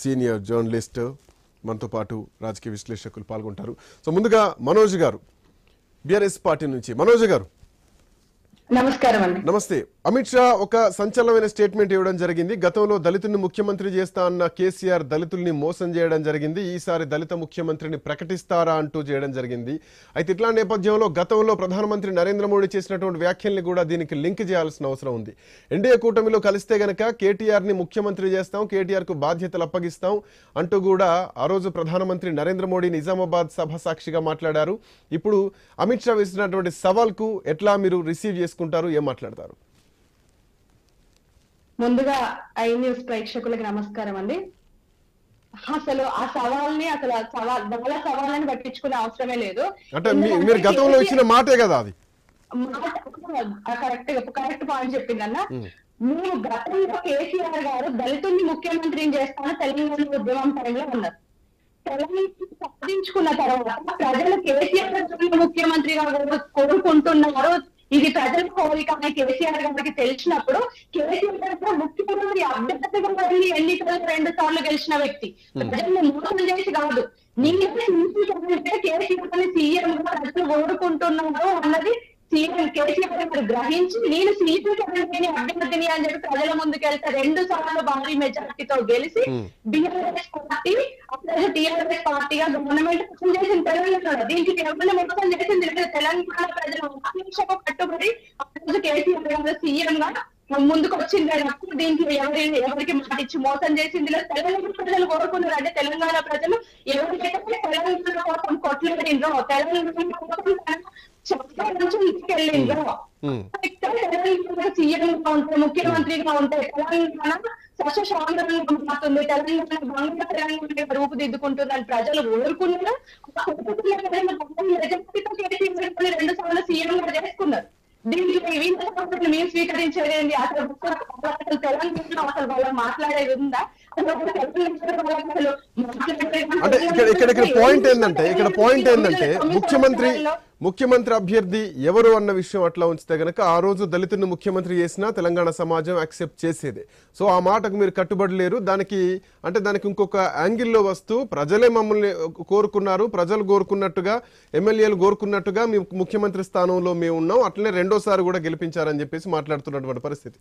Senior journalist మనతో పాటు రాజకీయ విశ్లేషకులు పాల్గొంటారు సో ముందుగా మనోజ్ గారు బీఆర్ఎస్ పార్టీ నుంచి మనోజ్ గారు నమస్కారం అండి నమస్తే అమిత్ షా ఒక సంచలనమైన స్టేట్మెంట్ ఇవ్వడం జరిగింది గతంలో దళితుల్ని ముఖ్యమంత్రి చేస్తా అన్న కేసీఆర్ దళితుల్ని మోసం చేయడం జరిగింది ఈసారి దళిత ముఖ్యమంత్రిని ప్రకటిస్తారా అంటూ చేయడం జరిగింది అయితే ఇట్లా నేపథ్యంలో గతంలో ప్రధానమంత్రి నరేంద్ర మోడీ చేసినటువంటి వ్యాఖ్యల్ని కూడా దీనికి లింక్ చేయాల్సిన అవసరం ఉంది ఎన్డీఏ కూటమిలో కలిస్తే గనక కేటీఆర్ ని ముఖ్యమంత్రి చేస్తాం కేటీఆర్ కు బాధ్యతలు అప్పగిస్తాం అంటూ కూడా ఆ రోజు ప్రధానమంత్రి నరేంద్ర మోడీ నిజామాబాద్ సభ సాక్షిగా మాట్లాడారు ఇప్పుడు అమిత్ షా వేసినటువంటి సవాల్కు ఎట్లా మీరు రిసీవ్ చేసుకుంటారు ఏం మాట్లాడతారు ముందుగా ఐ న్యూస్ ప్రేక్షకులకు నమస్కారం అండి అసలు ఆ సవాల్ని అసలు ఆ సవాల్ వాళ్ళ సవాళ్ళని పట్టించుకునే అవసరమే లేదు అంటే మీ- మీరు గతంలో ఇచ్చిన మాటే కదా అది కరెక్ట్ కరెక్ట్ పాయింట్ చెప్పిందన్న మేము గతంలో కేసీఆర్ గారు దళితుల్ని ముఖ్యమంత్రిని చేస్తాను తెలంగాణ ఉద్యమం టైంలో ఉన్నారు తెలంగాణ సాధించుకున్న తర్వాత ప్రజలు కేసీఆర్ గారిని ముఖ్యమంత్రిగా కోరు- కోరుకుంటున్నారు ఇది ప్రజల కోరిక అని కేసీఆర్ గారికి తెలిసినప్పుడు కేసీఆర్ గారు కూడా ముఖ్యమంత్రి అభ్యర్థిగా వెళ్ళి ఎన్నికల్లో రెండు సార్లు గెలిచిన వ్యక్తి ప్రజల్ని మోసం చేసి కాదు నేను కేసీఆర్ గారిని సీఎం గా ప్రజలు కోరుకుంటున్నారు అన్నది సీఎం కేసీఆర్ గారు గ్రహించి నేను సీటు క్యాబినెట్ అభ్యర్థిని అని చెప్పి ప్రజల ముందుకు వెళ్తే రెండు సార్లు భారీ మెజార్టీతో గెలిచి బీఆర్ఎస్ పార్టీ అప్పుడు టీఆర్ఎస్ పార్టీగా గవర్నమెంట్ మోసం చేసిన తెలంగాణ దీనికి ఎవరిని మోసం చేసింది లేదు తెలంగాణ ప్రజలు ఆకాంక్షకు కట్టుబడి ఆ రోజు కేసీఆర్ గారు సీఎం గా ముందుకు వచ్చింది ఆయన అప్పుడు దీంట్లో ఎవరి ఎవరికి మాట ఇచ్చి మోసం చేసింది లేదు తెలంగాణ ప్రజలు కోరుకున్నారు అంటే తెలంగాణ ప్రజలు ఎవరికైతే తెలంగాణ కోసం కొట్లాడిండ్రో తెలంగాణ కోసం చాలా నుంచి ఇంటికెళ్ళిండ్రో ఉమ్. ఇక్కడ తెలంగాణ సీఎం గా ఉంటే ముఖ్యమంత్రిగా ఉంటే తెలంగాణ సస్యశాంతంగా మారుతుంది తెలంగాణ బంగారు తెలంగాణ రూపుదిద్దుకుంటుందని ప్రజలు కోరుకున్నారు ఆ కోరుకున్న ప్రజలు బంగారు మెజారిటీతో కేసీఆర్ గారిని రెండు సార్లు సీఎం గా చేసుకున్నారు దీంట్లో వివిధ సంస్థలు మేము స్వీకరించేది ఏంటి అసలు అసలు తెలంగాణ అసలు వాళ్ళు మాట్లాడేది ఉందా అసలు తెలంగాణ వాళ్ళకి అసలు మాట్లాడే- అంటే ఇక్కడ ఇక్కడ ఇక్కడ పాయింట్ ఏంటంటే ఇక్కడ పాయింట్ ఏంటంటే ముఖ్యమంత్రి ముఖ్యమంత్రి అభ్యర్థి ఎవరు అన్న విషయం అట్లా ఉంచితే గనక ఆ రోజు దళితుడిని ముఖ్యమంత్రి చేసినా తెలంగాణ సమాజం యాక్సెప్ట్ చేసేదే సో ఆ మాటకు మీరు కట్టుబడి లేరు దానికి అంటే దానికి ఇంకొక యాంగిల్లో వస్తూ ప్రజలే మమ్మల్ని కోరుకున్నారు ప్రజలు కోరుకున్నట్టుగా ఎమ్మెల్యేలు కోరుకున్నట్టుగా మీ ముఖ్యమంత్రి స్థానంలో మేము ఉన్నాం అట్లనే రెండోసారి కూడా గెలిపించారని చెప్పేసి మాట్లాడుతున్నటువంటి పరిస్థితి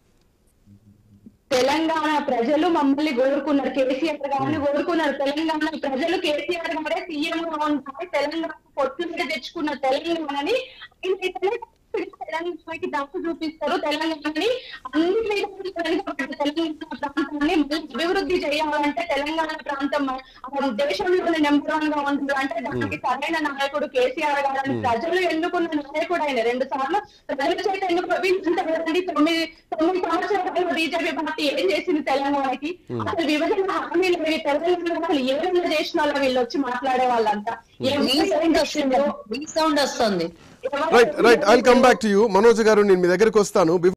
తెలంగాణ ప్రజలు మమ్మల్ని కోరుకున్నారు కేసీఆర్ గారిని కోరుకున్నారు తెలంగాణ ప్రజలు కేసీఆర్ గారే సీఎం గా ఉంటారు తెలంగాణ పొట్టు మీద తెచ్చుకున్న తెలంగాణని ఆయనైతేనే తెలంగాణకి దక్కు చూపిస్తారు తెలంగాణని అన్ని విధాలుగా వెనుకబడ్డ తెలంగాణ ప్రాంతాన్ని మళ్ళీ అభివృద్ధి చేయాలంటే తెలంగాణ ప్రాంతం మన దేశంలోనే నెంబర్ వన్ గా ఉంటుంది అంటే దానికి సరైన నాయకుడు కేసీఆర్ గారని ప్రజలు ఎన్నుకున్న నాయకుడు ఆయన రెండు సార్లు ప్రజల చేత ఎన్నుకోండి తొమ్మిది తొమ్మిది సంవత్సరాలు బీజేపీ పార్టీ ఏం చేసింది తెలంగాణకి అసలు విభజన హామీలు ఇవి తెలంగాణ అసలు ఏ విధంగా చేసిన వాళ్ళు వీళ్ళు వచ్చి మాట్లాడే వాళ్ళంతా ఏం ఏం చేసిందో సౌండ్ వస్తుంది right right I come back to you Manoj garu నేను మీ దగ్గరికి వస్తాను